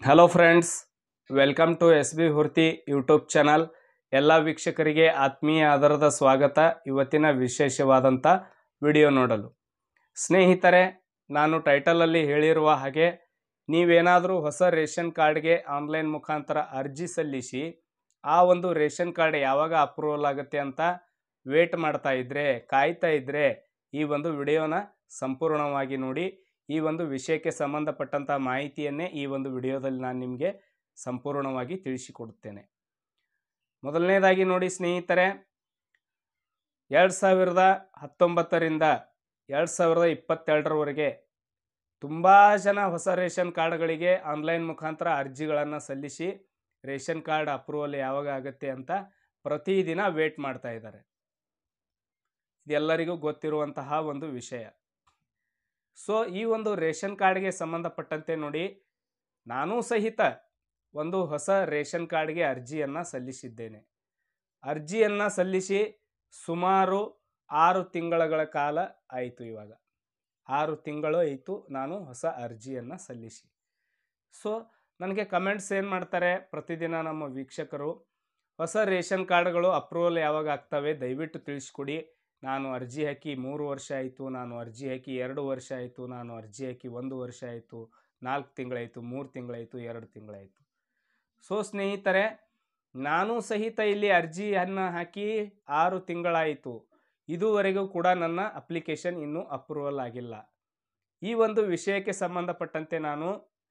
hello friends welcome to S B Hurthi YouTube channel ಎಲ್ಲ ವೀಕ್ಷಕರಿಗೆ ಆತ್ಮೀಯ ಆಧಾರದ ಸ್ವಾಗತ ಇವತ್ತಿನ ವಿಶೇಷವಾದಂಥ ವಿಡಿಯೋ ನೋಡಲು ಸ್ನೇಹಿತರೆ ನಾನು ಟೈಟಲಲ್ಲಿ ಹೇಳಿರುವ ಹಾಗೆ ನೀವೇನಾದರೂ ಹೊಸ ರೇಷನ್ ಕಾರ್ಡ್ಗೆ ಆನ್ಲೈನ್ ಮುಖಾಂತರ ಅರ್ಜಿ ಸಲ್ಲಿಸಿ ಆ ಒಂದು ರೇಷನ್ ಕಾರ್ಡ್ ಯಾವಾಗ ಅಪ್ರೂವಲ್ ಆಗುತ್ತೆ ಅಂತ ವೇಟ್ ಮಾಡ್ತಾ ಇದ್ದರೆ ಕಾಯ್ತಾ ಇದ್ದರೆ ಈ ಒಂದು ವಿಡಿಯೋನ ಸಂಪೂರ್ಣವಾಗಿ ನೋಡಿ ಈ ಒಂದು ವಿಷಯಕ್ಕೆ ಸಂಬಂಧಪಟ್ಟಂಥ ಮಾಹಿತಿಯನ್ನೇ ಈ ಒಂದು ವಿಡಿಯೋದಲ್ಲಿ ನಾನು ನಿಮಗೆ ಸಂಪೂರ್ಣವಾಗಿ ತಿಳಿಸಿಕೊಡುತ್ತೇನೆ ಮೊದಲನೇದಾಗಿ ನೋಡಿ ಸ್ನೇಹಿತರೆ ಎರಡು ಸಾವಿರದ ಹತ್ತೊಂಬತ್ತರಿಂದ ಎರಡು ಸಾವಿರದ ಇಪ್ಪತ್ತೆರಡರವರೆಗೆ ತುಂಬ ಜನ ಹೊಸ ರೇಷನ್ ಕಾರ್ಡ್ಗಳಿಗೆ ಆನ್ಲೈನ್ ಮುಖಾಂತರ ಅರ್ಜಿಗಳನ್ನು ಸಲ್ಲಿಸಿ ರೇಷನ್ ಕಾರ್ಡ್ ಅಪ್ರೂವಲ್ ಯಾವಾಗ ಆಗುತ್ತೆ ಅಂತ ಪ್ರತಿದಿನ ವೇಟ್ ಮಾಡ್ತಾ ಇದ್ದಾರೆ ಇದೆಲ್ಲರಿಗೂ ಗೊತ್ತಿರುವಂತಹ ಒಂದು ವಿಷಯ ಸೊ ಈ ಒಂದು ರೇಷನ್ ಕಾರ್ಡ್ಗೆ ಸಂಬಂಧಪಟ್ಟಂತೆ ನೋಡಿ ನಾನೂ ಸಹಿತ ಒಂದು ಹೊಸ ರೇಷನ್ ಕಾರ್ಡ್ಗೆ ಅರ್ಜಿಯನ್ನು ಸಲ್ಲಿಸಿದ್ದೇನೆ ಅರ್ಜಿಯನ್ನು ಸಲ್ಲಿಸಿ ಸುಮಾರು ಆರು ತಿಂಗಳ ಕಾಲ ಆಯಿತು ಇವಾಗ ಆರು ತಿಂಗಳು ಆಯಿತು ನಾನು ಹೊಸ ಅರ್ಜಿಯನ್ನು ಸಲ್ಲಿಸಿ ಸೊ ನನಗೆ ಕಮೆಂಟ್ಸ್ ಏನು ಮಾಡ್ತಾರೆ ಪ್ರತಿದಿನ ನಮ್ಮ ವೀಕ್ಷಕರು ಹೊಸ ರೇಷನ್ ಕಾರ್ಡ್ಗಳು ಅಪ್ರೂವಲ್ ಯಾವಾಗ ಆಗ್ತವೆ ದಯವಿಟ್ಟು ತಿಳಿಸ್ಕೊಡಿ ನಾನು ಅರ್ಜಿ ಹಾಕಿ ಮೂರು ವರ್ಷ ಆಯಿತು ನಾನು ಅರ್ಜಿ ಹಾಕಿ ಎರಡು ವರ್ಷ ಆಯಿತು ನಾನು ಅರ್ಜಿ ಹಾಕಿ ಒಂದು ವರ್ಷ ಆಯಿತು ನಾಲ್ಕು ತಿಂಗಳಾಯಿತು ಮೂರು ತಿಂಗಳಾಯಿತು ಎರಡು ತಿಂಗಳಾಯಿತು ಸೊ ಸ್ನೇಹಿತರೆ ನಾನು ಸಹಿತ ಇಲ್ಲಿ ಅರ್ಜಿಯನ್ನು ಹಾಕಿ ಆರು ತಿಂಗಳಾಯಿತು ಇದುವರೆಗೂ ಕೂಡ ನನ್ನ ಅಪ್ಲಿಕೇಶನ್ ಇನ್ನೂ ಅಪ್ರೂವಲ್ ಆಗಿಲ್ಲ ಈ ಒಂದು ವಿಷಯಕ್ಕೆ ಸಂಬಂಧಪಟ್ಟಂತೆ ನಾನು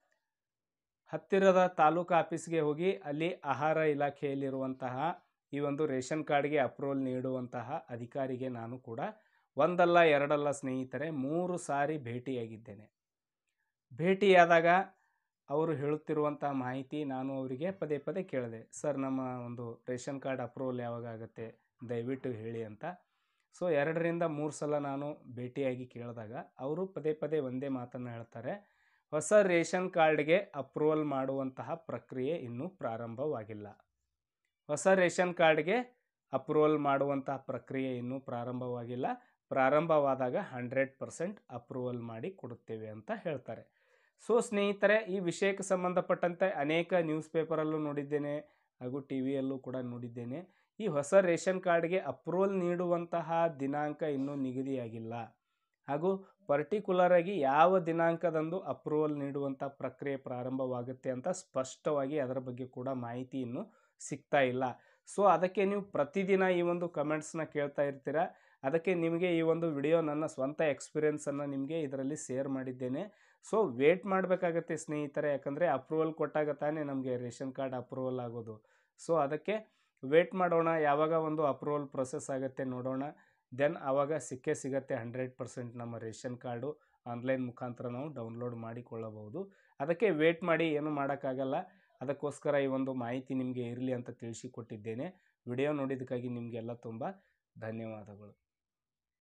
ಹತ್ತಿರದ ತಾಲೂಕು ಆಫೀಸ್ಗೆ ಹೋಗಿ ಅಲ್ಲಿ ಆಹಾರ ಇಲಾಖೆಯಲ್ಲಿರುವಂತಹ ಈ ಒಂದು ರೇಷನ್ ಕಾರ್ಡ್ಗೆ ಅಪ್ರೂವಲ್ ನೀಡುವಂತಹ ಅಧಿಕಾರಿಗೆ ನಾನು ಕೂಡ ಒಂದಲ್ಲ ಎರಡಲ್ಲ ಸ್ನೇಹಿತರೆ ಮೂರು ಸಾರಿ ಭೇಟಿಯಾಗಿದ್ದೇನೆ ಭೇಟಿಯಾದಾಗ ಅವರು ಹೇಳುತ್ತಿರುವಂಥ ಮಾಹಿತಿ ನಾನು ಅವರಿಗೆ ಪದೇ ಪದೇ ಕೇಳಿದೆ ಸರ್ ನಮ್ಮ ಒಂದು ರೇಷನ್ ಕಾರ್ಡ್ ಅಪ್ರೂವಲ್ ಯಾವಾಗ ಆಗುತ್ತೆ ದಯವಿಟ್ಟು ಹೇಳಿ ಅಂತ ಸೊ ಎರಡರಿಂದ ಮೂರು ಸಲ ನಾನು ಭೇಟಿಯಾಗಿ ಕೇಳಿದಾಗ ಅವರು ಪದೇ ಪದೇ ಒಂದೇ ಮಾತನ್ನು ಹೇಳ್ತಾರೆ ಹೊಸ ರೇಷನ್ ಕಾರ್ಡ್ಗೆ ಅಪ್ರೂವಲ್ ಮಾಡುವಂತಹ ಪ್ರಕ್ರಿಯೆ ಇನ್ನೂ ಪ್ರಾರಂಭವಾಗಿಲ್ಲ ಹೊಸ ರೇಷನ್ ಕಾರ್ಡ್ಗೆ ಅಪ್ರೂವಲ್ ಮಾಡುವಂತಹ ಪ್ರಕ್ರಿಯೆ ಇನ್ನೂ ಪ್ರಾರಂಭವಾಗಿಲ್ಲ ಪ್ರಾರಂಭವಾದಾಗ ಹಂಡ್ರೆಡ್ ಪರ್ಸೆಂಟ್ ಅಪ್ರೂವಲ್ ಮಾಡಿ ಕೊಡುತ್ತೇವೆ ಅಂತ ಹೇಳ್ತಾರೆ ಸೊ ಸ್ನೇಹಿತರೆ ಈ ವಿಷಯಕ್ಕೆ ಸಂಬಂಧಪಟ್ಟಂತೆ ಅನೇಕ ನ್ಯೂಸ್ ಪೇಪರಲ್ಲೂ ನೋಡಿದ್ದೇನೆ ಹಾಗೂ ಟಿ ವಿಯಲ್ಲೂ ಕೂಡ ನೋಡಿದ್ದೇನೆ ಈ ಹೊಸ ರೇಷನ್ ಕಾರ್ಡ್ಗೆ ಅಪ್ರೂವಲ್ ನೀಡುವಂತಹ ದಿನಾಂಕ ಇನ್ನೂ ನಿಗದಿಯಾಗಿಲ್ಲ ಹಾಗೂ ಪರ್ಟಿಕ್ಯುಲರ್ ಆಗಿ ಯಾವ ದಿನಾಂಕದಂದು ಅಪ್ರೂವಲ್ ನೀಡುವಂಥ ಪ್ರಕ್ರಿಯೆ ಪ್ರಾರಂಭವಾಗುತ್ತೆ ಅಂತ ಸ್ಪಷ್ಟವಾಗಿ ಅದರ ಬಗ್ಗೆ ಕೂಡ ಮಾಹಿತಿ ಇನ್ನೂ ಸಿಗ್ತಾ ಇಲ್ಲ ಸೊ ಅದಕ್ಕೆ ನೀವು ಪ್ರತಿದಿನ ಈ ಒಂದು ಕಮೆಂಟ್ಸ್ನ ಕೇಳ್ತಾ ಇರ್ತೀರ ಅದಕ್ಕೆ ನಿಮಗೆ ಈ ಒಂದು ವಿಡಿಯೋ ನನ್ನ ಸ್ವಂತ ಎಕ್ಸ್ಪೀರಿಯೆನ್ಸನ್ನು ನಿಮಗೆ ಇದರಲ್ಲಿ ಶೇರ್ ಮಾಡಿದ್ದೇನೆ ಸೊ ವೇಟ್ ಮಾಡಬೇಕಾಗತ್ತೆ ಸ್ನೇಹಿತರೆ ಯಾಕಂದರೆ ಅಪ್ರೂವಲ್ ಕೊಟ್ಟಾಗ ತಾನೇ ನಮಗೆ ರೇಷನ್ ಕಾರ್ಡ್ ಅಪ್ರೂವಲ್ ಆಗೋದು ಸೊ ಅದಕ್ಕೆ ವೇಟ್ ಮಾಡೋಣ ಯಾವಾಗ ಒಂದು ಅಪ್ರೂವಲ್ ಪ್ರೊಸೆಸ್ ಆಗುತ್ತೆ ನೋಡೋಣ ದೆನ್ ಆವಾಗ ಸಿಕ್ಕೇ ಸಿಗತ್ತೆ ಹಂಡ್ರೆಡ್ ಪರ್ಸೆಂಟ್ ನಮ್ಮ ರೇಷನ್ ಕಾರ್ಡು ಆನ್ಲೈನ್ ಮುಖಾಂತರ ನಾವು ಡೌನ್ಲೋಡ್ ಮಾಡಿಕೊಳ್ಳಬಹುದು ಅದಕ್ಕೆ ವೇಟ್ ಮಾಡಿ ಏನು ಮಾಡೋಕ್ಕಾಗಲ್ಲ ಅದಕ್ಕೋಸ್ಕರ ಈ ಒಂದು ಮಾಹಿತಿ ನಿಮಗೆ ಇರಲಿ ಅಂತ ತಿಳಿಸಿಕೊಟ್ಟಿದ್ದೇನೆ ವಿಡಿಯೋ ನೋಡಿದ್ದಕ್ಕಾಗಿ ನಿಮಗೆಲ್ಲ ತುಂಬ ಧನ್ಯವಾದಗಳು